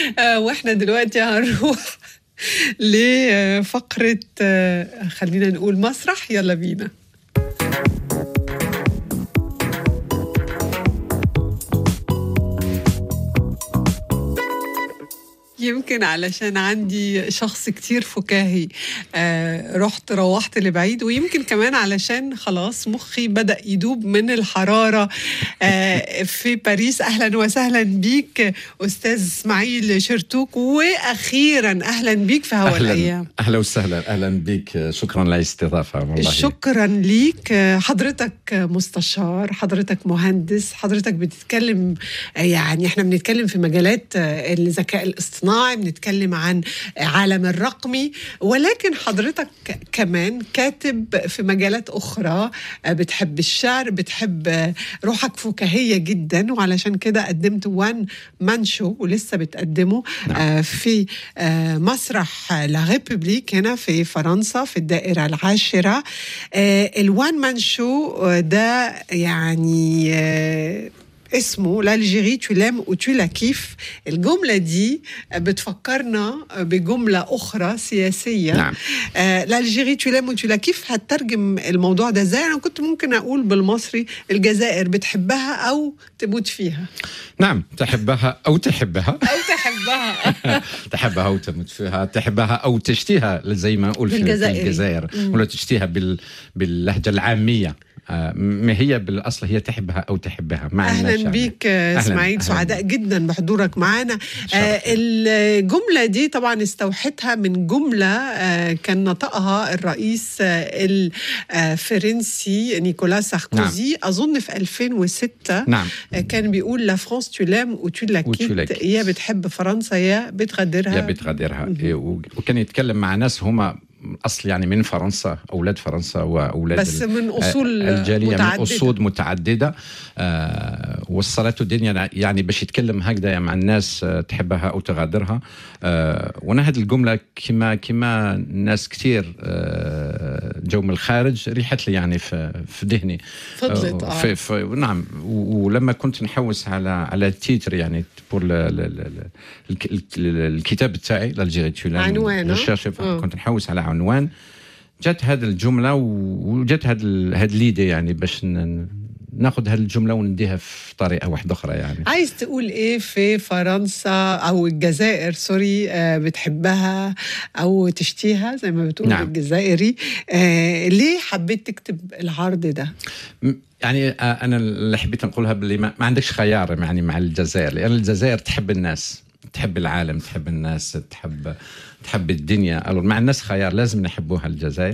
آه، واحنا دلوقتي هنروح لفقرة آه، خلينا نقول مسرح يلا بينا يمكن علشان عندي شخص كتير فكاهي آه رحت روحت لبعيد ويمكن كمان علشان خلاص مخي بدأ يدوب من الحرارة آه في باريس أهلا وسهلا بيك أستاذ إسماعيل شرتوك وأخيرا أهلا بيك في هوا أهلا الأيام أهلا وسهلا أهلا بك شكرا على الاستضافة والله شكرا ليك حضرتك مستشار حضرتك مهندس حضرتك بتتكلم يعني احنا بنتكلم في مجالات الذكاء الاصطناعي بنتكلم عن عالم الرقمي ولكن حضرتك كمان كاتب في مجالات أخرى بتحب الشعر بتحب روحك فكاهية جدا وعلشان كده قدمت وان مان شو ولسه بتقدمه نعم. في مسرح لا ريبوبليك هنا في فرنسا في الدائرة العاشرة الوان مان شو ده يعني آه، اسمه l'Algérie tu l'aimes ou tu la kiffes الجملة دي بتفكرنا بجملة أخرى سياسية نعم. آه l'Algérie tu l'aimes ou tu la kiffes هترجم الموضوع ده ازاي أنا كنت ممكن أقول بالمصري الجزائر بتحبها أو تموت فيها نعم تحبها أو تحبها أو تحبها تحبها أو تموت فيها تحبها أو تشتيها زي ما أقول في في بالجزائري. الجزائر مم. ولا تشتيها بال... باللهجة العامية آه، ما هي بالأصل هي تحبها أو تحبها مع اهلا الناس يعني. بيك آه، أهلاً- اسماعيل أهلاً سعداء بيك. جدا بحضورك معانا آه، الجمله دي طبعا استوحتها من جمله آه، كان نطقها الرئيس آه، الفرنسي نيكولا ساركوزي اظن في 2006 نعم آه، كان بيقول لا فرانس تو لام و تو لا و tu la كيت quittes. يا بتحب فرنسا يا بتغادرها يا بتغادرها إيه، و- وكان يتكلم مع ناس هما اصل يعني من فرنسا اولاد فرنسا واولاد بس ال- من اصول الجاليه من متعددة. اصول متعدده آه وصلته الدنيا يعني باش يتكلم هكذا مع الناس آه تحبها او تغادرها آه وانا هذه الجمله كما كما ناس كثير آه جو من الخارج ريحت لي يعني في في ذهني فضلت اه في في نعم و- ولما كنت نحوس على على التيتر يعني بور ل- ل- ل- الك- الك- الكتاب تاعي لالجيري تولان عنوان، آه. آه. كنت نحوس على عنوان جات هذه الجمله و- وجات هذه ال- هذه ليدي يعني باش ن- ناخذ هذه الجمله ونديها في طريقه واحده اخرى يعني عايز تقول ايه في فرنسا او الجزائر سوري آه، بتحبها او تشتيها زي ما بتقول نعم. الجزائري آه، ليه حبيت تكتب العرض ده م- يعني آه، انا اللي حبيت نقولها باللي ما, ما عندكش خيار يعني مع الجزائر لان الجزائر تحب الناس تحب العالم تحب الناس تحب تحب الدنيا ألو مع الناس خيار لازم نحبوها الجزائر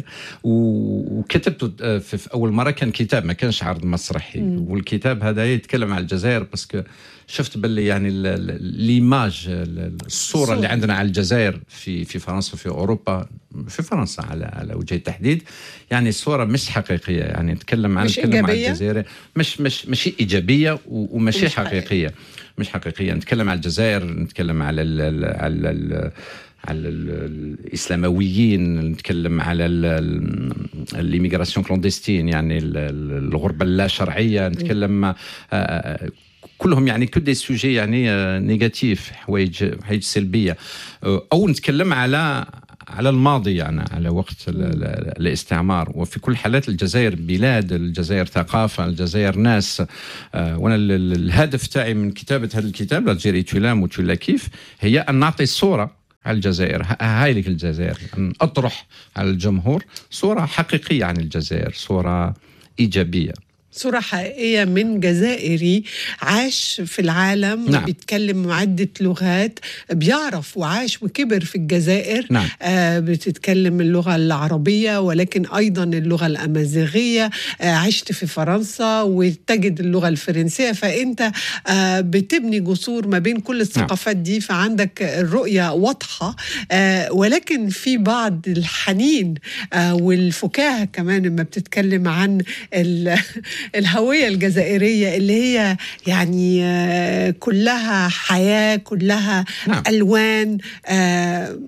و- وكتبته آه، في في اول مره كان كتاب ما كانش عرض مسرحي والكتاب هذا يتكلم على الجزائر باسكو شفت باللي يعني ال- ال- ليماج ال- الصوره اللي الصورة. عندنا على الجزائر في في فرنسا وفي اوروبا في فرنسا على على وجه التحديد يعني صوره مش حقيقيه يعني نتكلم عن مش نتكلم عن إيجابية؟ الجزائر مش مش مش ايجابيه و- ومش ومش حقيقية. حقيقيه مش حقيقيه نتكلم على الجزائر نتكلم على ال ال على ال على ال- الاسلامويين نتكلم على الليميغراسيون كلوندستين يعني ال- ال- الغربه اللا شرعيه نتكلم آه، آه، كلهم يعني كل دي سوجي يعني آه، نيجاتيف حوايج حوايج سلبيه آه، او نتكلم على على الماضي يعني على وقت ال- ال- الاستعمار وفي كل حالات الجزائر بلاد الجزائر ثقافه الجزائر ناس آه، وانا ال- ال- الهدف تاعي من كتابه هذا الكتاب الجيري تولام وتولا كيف هي ان نعطي الصوره على الجزائر ه- هاي لك الجزائر أن أطرح على الجمهور صورة حقيقية عن الجزائر صورة إيجابية صورة حقيقية من جزائري عاش في العالم نعم. بيتكلم عدة لغات بيعرف وعاش وكبر في الجزائر نعم. آه بتتكلم اللغة العربية ولكن أيضا اللغة الأمازيغية آه عشت في فرنسا وتجد اللغة الفرنسية فأنت آه بتبني جسور ما بين كل الثقافات دي فعندك الرؤية واضحة آه ولكن في بعض الحنين آه والفكاهة كمان لما بتتكلم عن ال- الهوية الجزائرية اللي هي يعني آه كلها حياة كلها نعم. ألوان آه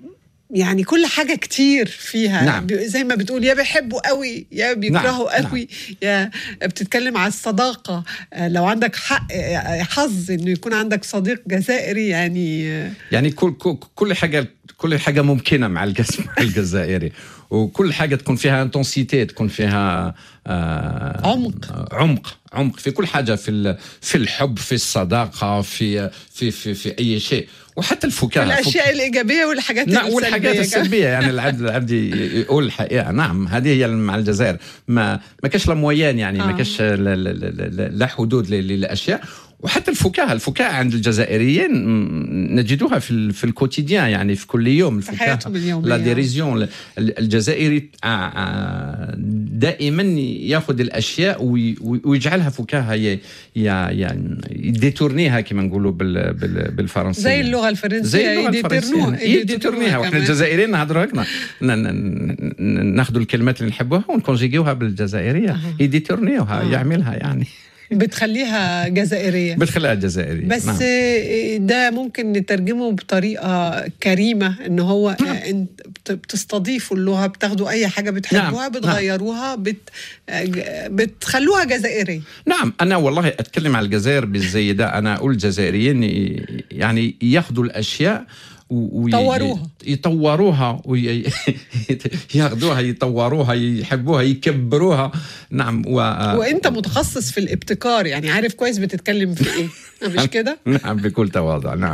يعني كل حاجة كتير فيها نعم. ب- زي ما بتقول يا بيحبوا قوي يا بيكرهوا نعم. قوي يا بتتكلم على الصداقة آه، لو عندك حق آه، حظ انه يكون عندك صديق جزائري يعني آه، يعني كل كل- كل حاجه كل حاجه ممكنه مع الجز- مع الجزائري وكل حاجه تكون فيها انتونسيتي تكون فيها آه عمق. عمق عمق في كل حاجه في ال- في الحب في الصداقه في في في, في اي شيء وحتى الفكاهه الاشياء الايجابيه والحاجات نعم والحاجات السلبية كمان. السلبيه يعني العبد العبد يقول الحقيقه نعم هذه هي مع الجزائر ما ما كاش لا مويان يعني ما آه. كاش لا, لا, لا, لا حدود ل- للاشياء وحتى الفكاهه الفكاهه عند الجزائريين م، نجدوها في ال- في الكوتيديان يعني في كل يوم في حياتهم اليومية. لا ديريزيون ال- الجزائري آه، آه، دائما ياخذ الاشياء وي- وي- ويجعلها فكاهه ي- ي- يعني يديتورنيها كما نقولوا بال- بال- بالفرنسيه زي اللغه الفرنسيه زي اللغه يديترنوها الفرنسيه يديتورنيها واحنا كمان. الجزائريين نهضروا هكذا ناخذوا الكلمات اللي نحبوها ونكونجيجيوها بالجزائريه أها. يديتورنيوها آه. يعملها يعني بتخليها جزائريه بتخليها الجزائريه بس نعم. آه، ده ممكن نترجمه بطريقه كريمه ان هو آه، انت بت- بتستضيفوا اللغه بتاخدوا اي حاجه بتحبوها نعم. بتغيروها بت آه، ج- بتخلوها جزائريه نعم انا والله اتكلم على الجزائر بالزي ده انا اقول الجزائريين ي- يعني ياخذوا الاشياء و- وي- يطوروها. يطوروها ياخذوها يطوروها يحبوها يكبروها نعم و... وانت متخصص في الابتكار يعني عارف كويس بتتكلم في ايه مش كده نعم بكل تواضع نعم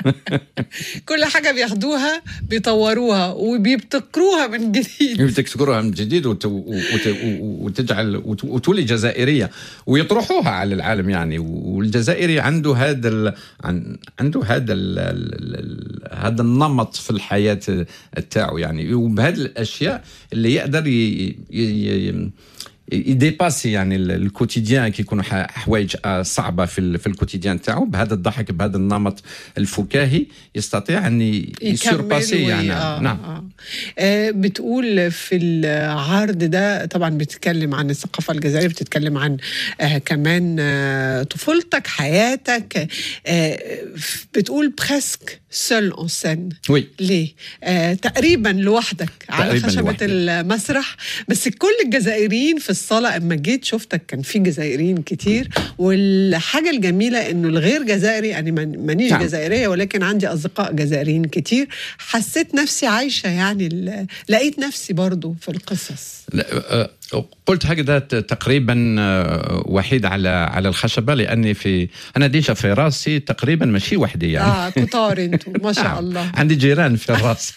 كل حاجه بياخدوها بيطوروها وبيبتكروها من جديد تذكرها من جديد وت... وت... وتجعل وت... وتولي جزائريه ويطرحوها على العالم يعني والجزائري عنده هذا ال... عن... عنده هذا ال... ال... ال... هذا النمط في الحياه تاعو يعني وبهذه الاشياء اللي يقدر ي... ي... ي... يديباسي يعني ال- الكوتيديان كي يكونوا ح- حوايج آه، صعبه في ال- في الكوتيديان تاعو بهذا الضحك بهذا النمط الفكاهي يستطيع ان ي- يسورباسي وي- يعني آه نعم آه. آه بتقول في العرض ده طبعا بتتكلم عن الثقافة الجزائرية بتتكلم عن آه كمان آه طفولتك حياتك آه بتقول بريسك سول اون سين وي ليه؟ آه تقريبا لوحدك على تقريباً خشبة لوحدي. المسرح بس كل الجزائريين في الصالة اما جيت شفتك كان في جزائريين كتير والحاجة الجميلة انه الغير جزائري انا من- مانيش نعم. جزائرية ولكن عندي اصدقاء جزائريين كتير حسيت نفسي عايشة يعني ال- لقيت نفسي برضو في القصص لا، آه، قلت هكذا ت- تقريبا آه، وحيد على على الخشبه لاني في انا ديجا في راسي تقريبا ماشي وحدي يعني اه كتار انتوا ما شاء نعم. الله عندي جيران في الراس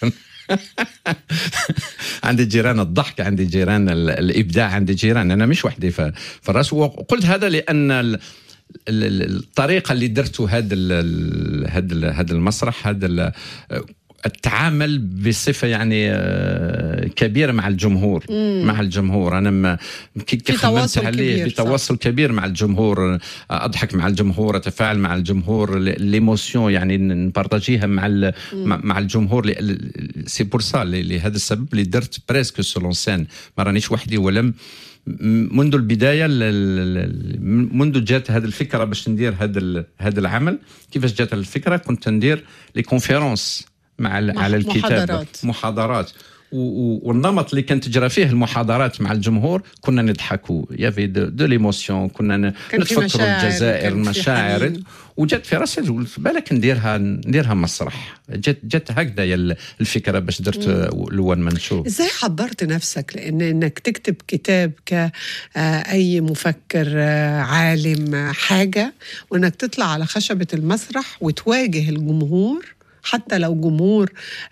عندي جيران الضحك عندي جيران ال- الابداع عندي جيران انا مش وحدي في في الراس وقلت هذا لان ال- ال- ال- الطريقه اللي درته هذا هذا هذا المسرح هذا ال- التعامل بصفه يعني آه، كبيره مع الجمهور مم. مع الجمهور انا ما كي كي في خممت تواصل عليه كبير، في تواصل كبير مع الجمهور اضحك مع الجمهور اتفاعل مع الجمهور ل- ليموسيون يعني ن- نبارطاجيها مع ال- مع مع الجمهور ل- ل- سي بور سا ل- لهذا السبب اللي درت بريسك سولون سين ما رانيش وحدي ولم م- منذ البدايه ل- ل- ل- منذ جات هذه الفكره باش ندير هذا ال- هذا العمل كيفاش جات الفكره كنت ندير لي كونفيرونس مع ال- مح- على الكتاب محاضرات. محاضرات و- و- والنمط اللي كانت تجرى فيه المحاضرات مع الجمهور كنا نضحكوا يافي دو, دو ليموسيون كنا ن- كان في نتفكروا مشاعر، الجزائر كان في المشاعر حنين. وجات في راسي قلت بالك نديرها نديرها مسرح جات جات هكذا هي ال- الفكره باش درت الاول من شو ازاي حضرت نفسك لان انك تكتب كتاب كاي مفكر آه، عالم آه، حاجه وانك تطلع على خشبه المسرح وتواجه الجمهور حتى لو جمهور